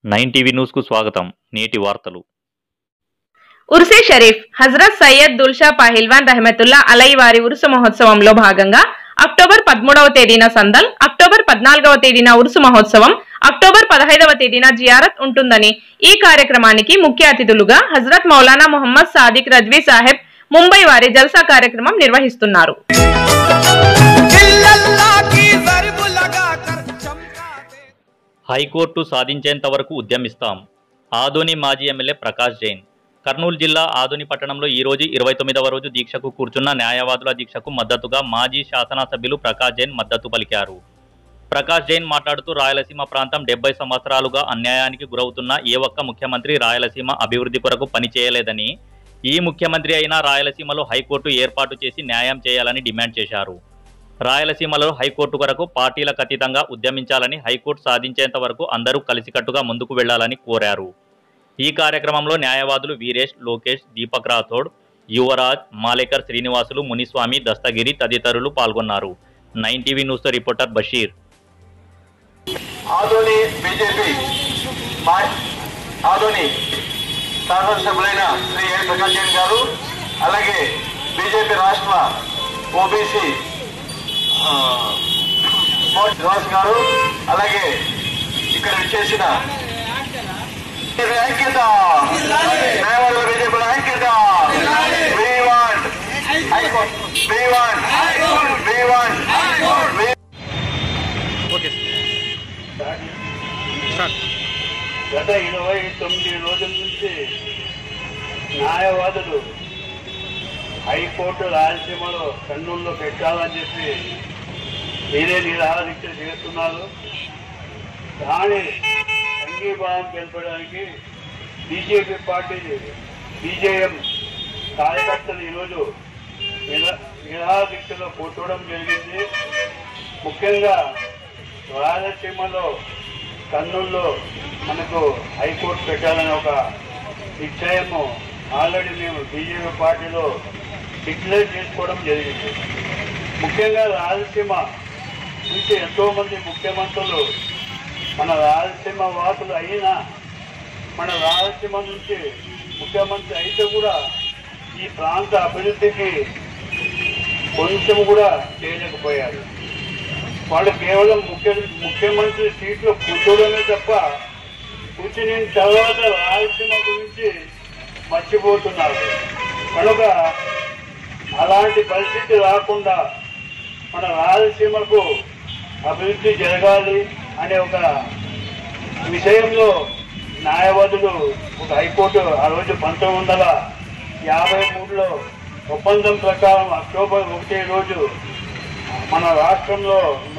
Nine TV న్యూస్కు స్వాగతం నేటి వార్తలు ఉర్సే షరీఫ్ హజరత్ సయ్యద్ దుల్షా పహిల్వాన్ రహమతుల్లా అలై వారి ఉరుసు మహోత్సవంలో భాగంగా అక్టోబర్ పదమూడవ తేదీన సందల్ అక్టోబర్ పద్నాలుగవ తేదీన ఉరుసు మహోత్సవం అక్టోబర్ పదహైదవ తేదీన జియారత్ ఉంటుందని ఈ కార్యక్రమానికి ముఖ్య అతిథులుగా హజరత్ మౌలానా మొహమ్మద్ సాదిక్ రజ్వీ సాహెబ్ ముంబై వారి జల్సా కార్యక్రమం నిర్వహిస్తున్నారు इल्लल्लाह की ज़रब लगाकर चमका दे హైకోర్టు సాధించేంత వరకు ఉద్యమిస్తాం ఆదోని మాజీ ఎమ్మెల్యే ప్రకాష్ జైన్ కర్నూలు జిల్లా ఆదోని పట్టణంలో ఈ రోజు ఇరవై తొమ్మిదవ రోజు దీక్షకు కూర్చున్న న్యాయవాదుల దీక్షకు మద్దతుగా మాజీ శాసనసభ్యులు ప్రకాష్ జైన్ మద్దతు పలికారు ప్రకాష్ జైన్ మాట్లాడుతూ రాయలసీమ ప్రాంతం డెబ్బై సంవత్సరాలుగా అన్యాయానికి గురవుతున్న ఏ ఒక్క ముఖ్యమంత్రి రాయలసీమ అభివృద్ధి కొరకు పనిచేయలేదని ఈ ముఖ్యమంత్రి అయినా రాయలసీమలో హైకోర్టు ఏర్పాటు చేసి న్యాయం చేయాలని డిమాండ్ చేశారు రాయలసీమలో హైకోర్టు కొరకు పార్టీలకు అతీతంగా ఉద్యమించాలని హైకోర్టు సాధించేంత వరకు అందరూ కలిసికట్టుగా ముందుకు వెళ్లాలని కోరారు ఈ కార్యక్రమంలో న్యాయవాదులు వీరేష్ లోకేష్ దీపక్ రాథోడ్ యువరాజ్ మాలేకర్ శ్రీనివాసులు మునిస్వామి దస్తగిరి తదితరులు పాల్గొన్నారు నైన్ టీవీ న్యూస్తో రిపోర్టర్ బషీర్ ఆదోని బీజేపీ మా ఆదోని శాసనసభ్యులైన శ్రీ ఏ ప్రకాష్ జైన్ గారు అలాగే బీజేపీ రాష్ట్ర ఓబీసీ శ్రీనివాస్ గారు అలాగే ఇక్కడ విచ్చేసిన ఐక్యత న్యాయవాదుల బీజేపీ ఐక్యత We want High Court. We want We want We గత ఇరవై తొమ్మిది రోజుల నుంచి న్యాయవాదులు హైకోర్టు రాయలసీమలో కర్నూలులో పెట్టాలని చెప్పి మీరే నిరాదీక్షలు చేస్తున్నారు దాని సంఘీభావం తెలపడానికి బీజేపీ పార్టీ బీజేఎం కార్యకర్తలు ఈరోజు నిరా నిరాదీక్షలో కూర్చోవడం జరిగింది ముఖ్యంగా రాయలసీమలో కర్నూలులో మనకు హైకోర్టు పెట్టాలని ఒక నిశ్చయము ఆల్రెడీ మేము బీజేపీ పార్టీలో డిక్లేర్ చేసుకోవడం జరిగింది ముఖ్యంగా రాయలసీమ నుంచి ఎంతో మంది ముఖ్యమంత్రులు మన రాయలసీమ వాసులు అయినా మన రాయలసీమ నుంచి ముఖ్యమంత్రి అయితే కూడా ఈ ప్రాంత అభివృద్ధికి కొంచెం కూడా చేయలేకపోయారు వాళ్ళు కేవలం ముఖ్య ముఖ్యమంత్రి సీట్లో కూర్చోవడమే తప్ప కూర్చుని తర్వాత రాయలసీమ గురించి మర్చిపోతున్నారు కనుక అలాంటి పరిస్థితి రాకుండా మన రాయలసీమకు అభివృద్ధి జరగాలి అనే ఒక విషయంలో న్యాయవాదులు ఒక హైకోర్టు ఆ రోజు పంతొమ్మిది వందల యాభై మూడులో ఒప్పందం ప్రకారం అక్టోబర్ ఒకటి రోజు మన రాష్ట్రంలో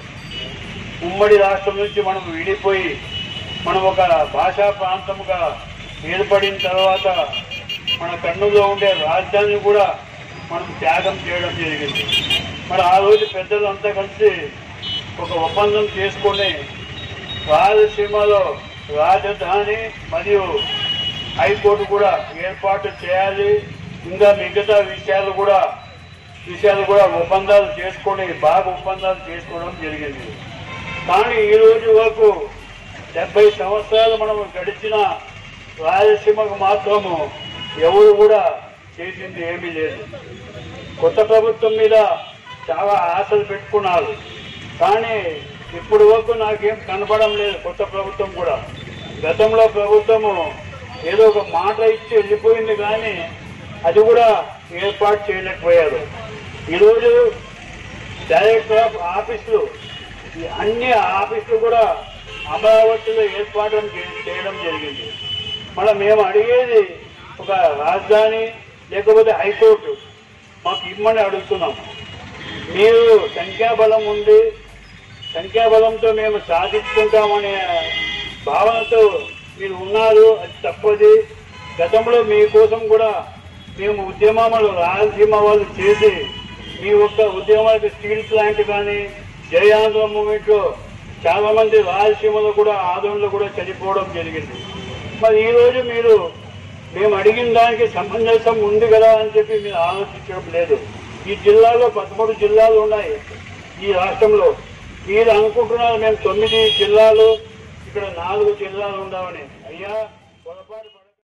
ఉమ్మడి రాష్ట్రం నుంచి మనం విడిపోయి మనం ఒక భాషా ప్రాంతముగా ఏర్పడిన తర్వాత మన కర్నూలులో ఉండే రాజధానిని కూడా మనం త్యాగం చేయడం జరిగింది మరి ఆ రోజు పెద్దలు అంతా కలిసి ఒక ఒప్పందం చేసుకొని రాయలసీమలో రాజధాని మరియు హైకోర్టు కూడా ఏర్పాటు చేయాలి ఇంకా మిగతా విషయాలు కూడా విషయాలు కూడా ఒప్పందాలు చేసుకొని బాగా ఒప్పందాలు చేసుకోవడం జరిగింది కానీ ఈ రోజు వరకు డెబ్బై సంవత్సరాలు మనం గడిచిన రాయలసీమకు మాత్రము ఎవరు కూడా చేసింది ఏమీ లేదు కొత్త ప్రభుత్వం మీద చాలా ఆశలు పెట్టుకున్నారు కానీ ఇప్పుడు వరకు నాకేం కనపడం లేదు కొత్త ప్రభుత్వం కూడా గతంలో ప్రభుత్వము ఏదో ఒక మాట ఇచ్చి వెళ్ళిపోయింది కానీ అది కూడా ఏర్పాటు చేయలేకపోయారు ఈరోజు డైరెక్టర్ ఆఫ్ ఆఫీసులు ఈ అన్ని ఆఫీసులు కూడా అమరావతిలో ఏర్పాటు చే- చేయడం జరిగింది మన మేము అడిగేది ఒక రాజధాని లేకపోతే హైకోర్టు మాకు ఇమ్మని అడుగుతున్నాం మీరు సంఖ్యాబలం ఉంది సంఖ్యాబలంతో మేము సాధించుకుంటామనే భావనతో మీరు ఉన్నారు అది తప్పది గతంలో మీకోసం కూడా మేము ఉద్యమాలు రాయలసీమ వాళ్ళు చేసి మీ యొక్క ఉద్యమాలకు స్టీల్ ప్లాంట్ కానీ జయాంధ్ర మూమెంట్లో చాలా మంది రాయలసీమలో కూడా ఆందోళనలో కూడా చనిపోవడం జరిగింది మరి ఈ రోజు మీరు మేము అడిగిన దానికి సమంజసం ఉంది కదా అని చెప్పి మీరు ఆలోచించడం లేదు ఈ జిల్లాలో పదమూడు జిల్లాలు ఉన్నాయి ఈ రాష్ట్రంలో మీరు అనుకుంటున్నారు మేము తొమ్మిది జిల్లాలు ఇక్కడ నాలుగు జిల్లాలు ఉండవని అయ్యా పొరపాటు